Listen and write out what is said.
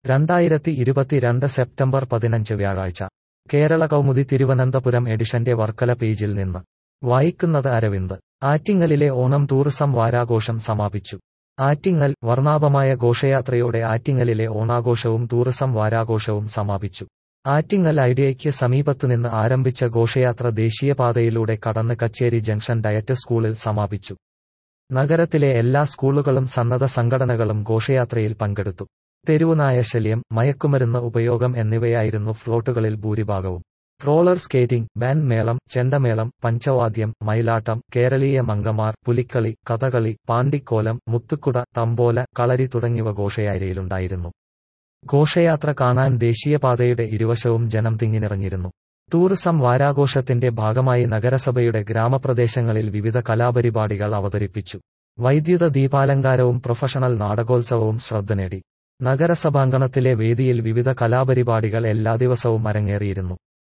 രണ്ടായിരത്തി ഇരുപത്തിരണ്ട് സെപ്റ്റംബർ പതിനഞ്ച് വ്യാഴാഴ്ച കേരള കൗമുദി തിരുവനന്തപുരം എഡിഷന്റെ വർക്കല പേജിൽ നിന്ന് വായിക്കുന്നത് അരവിന്ദ് ആറ്റിങ്ങലിലെ ഓണം ടൂറിസം വാരാഘോഷം സമാപിച്ചു ആറ്റിങ്ങൽ വർണ്ണാഭമായ ഘോഷയാത്രയോടെ ആറ്റിങ്ങലിലെ ഓണാഘോഷവും ടൂറിസം വാരാഘോഷവും സമാപിച്ചു ആറ്റിങ്ങൽ ഐഡിയയ്ക്ക് സമീപത്തുനിന്ന് ആരംഭിച്ച ഘോഷയാത്ര ദേശീയപാതയിലൂടെ കടന്ന് കച്ചേരി ജംഗ്ഷൻ ഡയറ്റ് സ്കൂളിൽ സമാപിച്ചു നഗരത്തിലെ എല്ലാ സ്കൂളുകളും സന്നദ്ധ സംഘടനകളും ഘോഷയാത്രയിൽ പങ്കെടുത്തു തെരുവുനായ ശല്യം മയക്കുമരുന്ന് ഉപയോഗം എന്നിവയായിരുന്നു ഫ്ലോട്ടുകളിൽ ഭൂരിഭാഗവും റോളർ സ്കേറ്റിംഗ് ബാൻഡ് മേളം ചെണ്ടമേളം പഞ്ചവാദ്യം മയിലാട്ടം കേരളീയ മംഗമാർ പുലിക്കളി കഥകളി പാണ്ടിക്കോലം മുത്തുക്കുട തമ്പോല കളരി തുടങ്ങിയവ ഘോഷയാത്രയിലുണ്ടായിരുന്നു ഘോഷയാത്ര കാണാൻ ദേശീയപാതയുടെ ഇരുവശവും ജനം തിങ്ങിനിറഞ്ഞിരുന്നു ടൂറിസം വാരാഘോഷത്തിന്റെ ഭാഗമായി നഗരസഭയുടെ ഗ്രാമപ്രദേശങ്ങളിൽ വിവിധ കലാപരിപാടികൾ അവതരിപ്പിച്ചു വൈദ്യുത ദീപാലങ്കാരവും പ്രൊഫഷണൽ നാടകോത്സവവും ശ്രദ്ധ നേടി നഗരസഭാങ്കണത്തിലെ വേദിയിൽ വിവിധ കലാപരിപാടികൾ എല്ലാ ദിവസവും അരങ്ങേറിയിരുന്നു